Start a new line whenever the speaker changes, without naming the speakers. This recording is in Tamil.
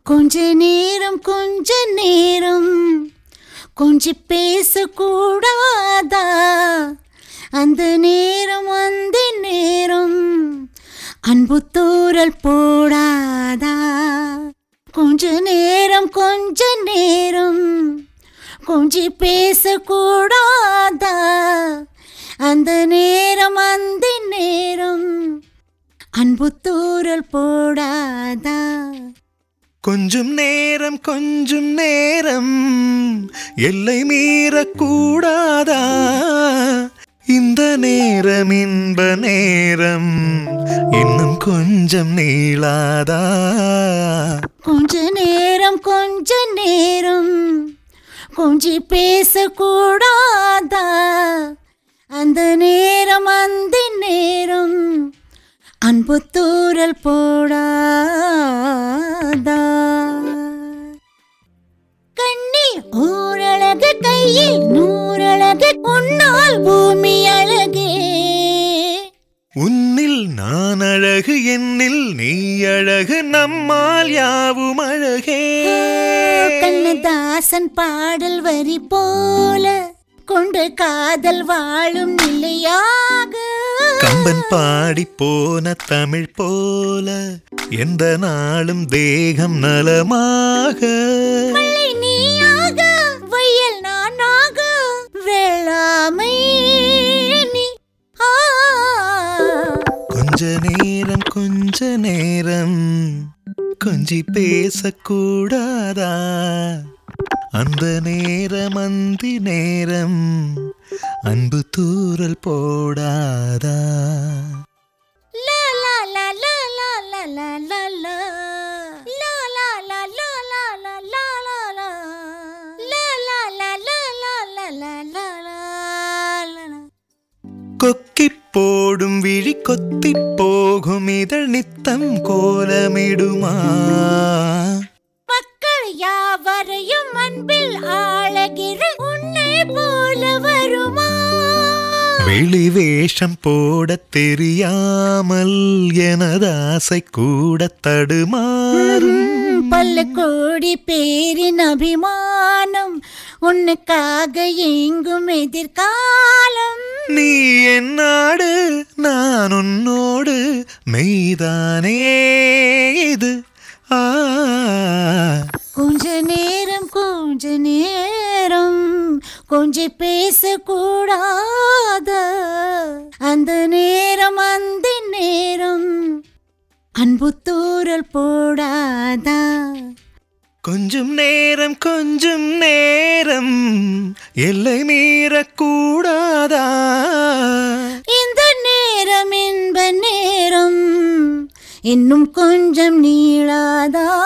கொஞ்ச நேரம் கொஞ்ச நேரம் கொஞ்சி பேசக்கூடாதா அந்த நேரம் அந்த நேரம் அன்பு தூரல் போடாதா கொஞ்ச நேரம் கொஞ்ச நேரம் கொஞ்சி பேசக்கூடாதா அந்த நேரம் அந்த நேரம் அன்பு தூரல் போடாதா
கொஞ்சம் நேரம் கொஞ்சம் நேரம் எல்லை மீறக்கூடாதா இந்த நேரம் இன்ப நேரம் இன்னும் கொஞ்சம் நீளாதா
கொஞ்ச நேரம் கொஞ்ச நேரம் கொஞ்சி பேசக்கூடாதா அந்த நேரம் அந்த நேரம் அன்பு தூரல் போடாதா கண்ணி ஓரழகு கையில் நூறழகு உன்னால் பூமி அழகே
உன்னில் நான் அழகு என்னில் நீ அழகு நம்மால் யாவும் அழகே
கண்ணதாசன் பாடல் வரி போல கொண்டு காதல் வாழும் நிலையாக
கம்பன் பாடி போன தமிழ் போல எந்த நாளும் தேகம் நலமாக
மழை நீயாக வயல் நானாக வேளாமை நீ ஆ.
கொஞ்ச நேரம் கொஞ்ச நேரம் கொஞ்சி பேசக்கூடாதா அந்த நேரம் அந்தி நேரம் அன்பு தூரல் போடாதா
லா லா லா லா லா லா லா லா லா. லா லா லா லா லா லா லா லா லா. லா லா லா லா லா லா லா லா லா லா.
கொக்கி போடும் விழி கொத்தி போகும் இதழ் நித்தம் கோலமிடுமா
மக்கள் யாவரையும் அன்பில் ஆளகிற உன்னை போல வருமா
வெளி வேஷம் போடத் தெரியாமல் எனது ஆசை கூட தடுமாறும்
பல்ல கோடி பேரின் அபிமானம் உன்னுக்காக எங்கும் எதிர்காலம்
நீ என்னாடு நான் உன்னோடு மெய்தானே இது ஆ
கொஞ்ச நேரம் கொஞ்ச நேரம் கொஞ்சம் பேசக்கூடாத அந்த நேரம் அந்த நேரம் அன்பு தூரல் போடாதா
கொஞ்சம் நேரம் கொஞ்சம் நேரம் எல்லை மீறக்கூடாதா
இந்த நேரம் என்ப நேரம் இன்னும் கொஞ்சம் நீளாதா